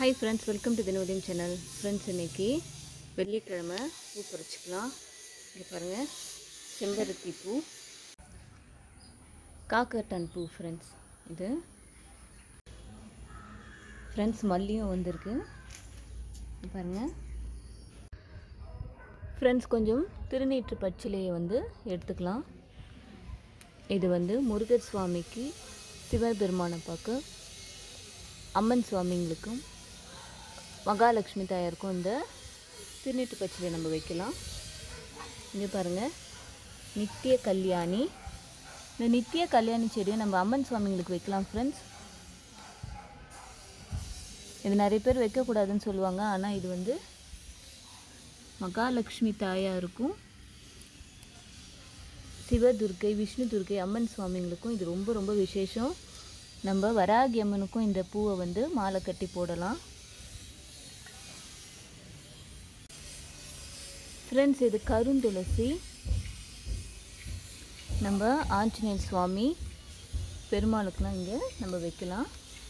hi friends welcome to Dinodayam channel friends இன்னைக்கு வெள்ளிக்கிழமை பூ பறிச்சுக்கலாம் இங்கே பாருங்கள் செம்பருத்தி பூ காக்கர்டான் பூ ஃப்ரெண்ட்ஸ் இது ஃப்ரெண்ட்ஸ் மல்லியும் வந்திருக்கு இங்க பாருங்கள் ஃப்ரெண்ட்ஸ் கொஞ்சம் திருநீற்று பச்சிலையை வந்து எடுத்துக்கலாம் இது வந்து முருகர் சுவாமிக்கு சிவபெருமானை பார்க்க அம்மன் சுவாமிங்களுக்கும் மகாலட்சுமி தாயாருக்கும் இந்த திருநீட்டு பச்சிலை நம்ம வைக்கலாம் இங்கே பாருங்கள் நித்திய கல்யாணி இந்த நித்திய கல்யாணி செடியை நம்ம அம்மன் சுவாமிங்களுக்கு வைக்கலாம் ஃப்ரெண்ட்ஸ் இது நிறைய பேர் வைக்கக்கூடாதுன்னு சொல்லுவாங்க ஆனால் இது வந்து மகாலட்சுமி தாயாருக்கும் சிவதுர்க்கை விஷ்ணு துர்க்கை அம்மன் சுவாமிங்களுக்கும் இது ரொம்ப ரொம்ப விசேஷம் நம்ம வராகி அம்மனுக்கும் இந்த பூவை வந்து மாலை கட்டி போடலாம் ஃப்ரெண்ட்ஸ் இது கருந்துளசி நம்ம ஆஞ்சநேயர் சுவாமி பெருமாளுக்குலாம் இங்கே நம்ம வைக்கலாம்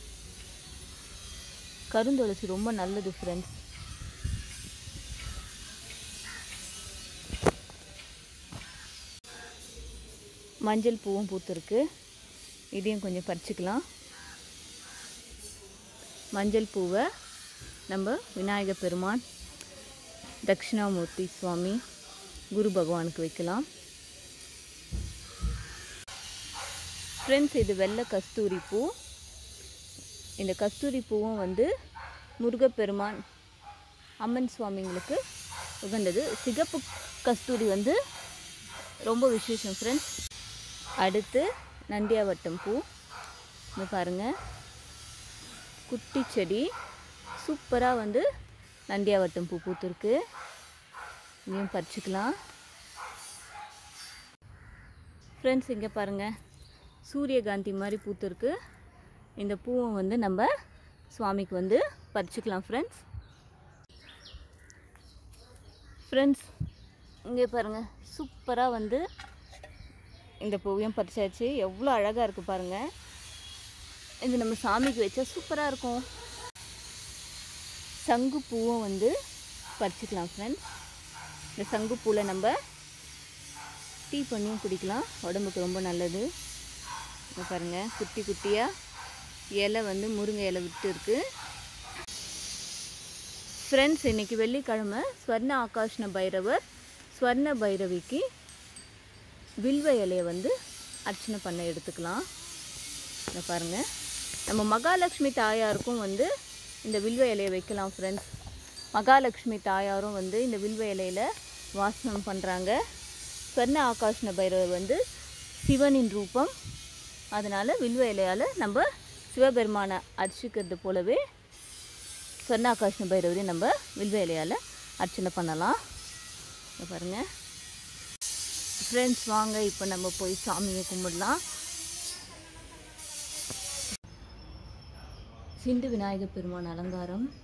கருந்துளசி ரொம்ப நல்லது ஃப்ரெண்ட்ஸ் மஞ்சள் பூவும் பூத்துருக்கு இதையும் கொஞ்சம் பறிச்சுக்கலாம் மஞ்சள் பூவை நம்ம விநாயக பெருமான் தட்சிணாமூர்த்தி சுவாமி குரு பகவானுக்கு வைக்கலாம் ஃப்ரெண்ட்ஸ் இது வெள்ளை கஸ்தூரி பூ இந்த கஸ்தூரி பூவும் வந்து முருகப்பெருமான் அம்மன் சுவாமிங்களுக்கு உகந்தது சிகப்பு கஸ்தூரி வந்து ரொம்ப விசேஷம் ஃப்ரெண்ட்ஸ் அடுத்து நந்தியாவட்டம் பூ இங்கே பாருங்கள் குட்டி செடி சூப்பராக வந்து நந்தியாவட்டம் பூ பூத்துருக்கு இதையும் பறிச்சுக்கலாம் ஃப்ரெண்ட்ஸ் இங்கே பாருங்கள் சூரியகாந்தி மாதிரி பூத்துருக்கு இந்த பூவை வந்து நம்ம சுவாமிக்கு வந்து பறிச்சுக்கலாம் ஃப்ரெண்ட்ஸ் ஃப்ரெண்ட்ஸ் இங்கே பாருங்கள் சூப்பராக வந்து இந்த பூவையும் பறிச்சாச்சு எவ்வளோ அழகாக இருக்குது பாருங்கள் இது நம்ம சாமிக்கு வச்சா சூப்பராக இருக்கும் சங்கு பூவும் வந்து பறிச்சுக்கலாம் ஃப்ரெண்ட்ஸ் இந்த சங்கு பூவில் நம்ம டீ பண்ணியும் குடிக்கலாம் உடம்புக்கு ரொம்ப நல்லது இங்கே பாருங்கள் குட்டி குட்டியாக இலை வந்து முருங்கை இலை விட்டு இருக்குது ஃப்ரெண்ட்ஸ் இன்றைக்கி வெள்ளிக்கிழமை ஸ்வர்ண ஆகாஷ்ண பைரவர் ஸ்வர்ண பைரவிக்கு வில்வ இலையை வந்து அர்ச்சனை பண்ண எடுத்துக்கலாம் இதை பாருங்கள் நம்ம மகாலட்சுமி தாயாருக்கும் வந்து இந்த வில்வ இலையை வைக்கலாம் ஃப்ரெண்ட்ஸ் மகாலட்சுமி தாயாரும் வந்து இந்த வில்வ இலையில் வாசனம் பண்ணுறாங்க ஸ்வர்ண ஆகாஷ்ண பைரவர் வந்து சிவனின் ரூபம் அதனால் வில்வ இலையால் நம்ம சிவபெருமானை அர்ச்சிக்கிறது போலவே சொன்ன ஆகாஷ்ண பைரவரையும் நம்ம வில்வ இலையால் அர்ச்சனை பண்ணலாம் இதை பாருங்கள் ஃப்ரெண்ட்ஸ் வாங்க இப்போ நம்ம போய் சாமியை கும்பிடலாம் சிந்து விநாயகர் பெருமான் அலங்காரம்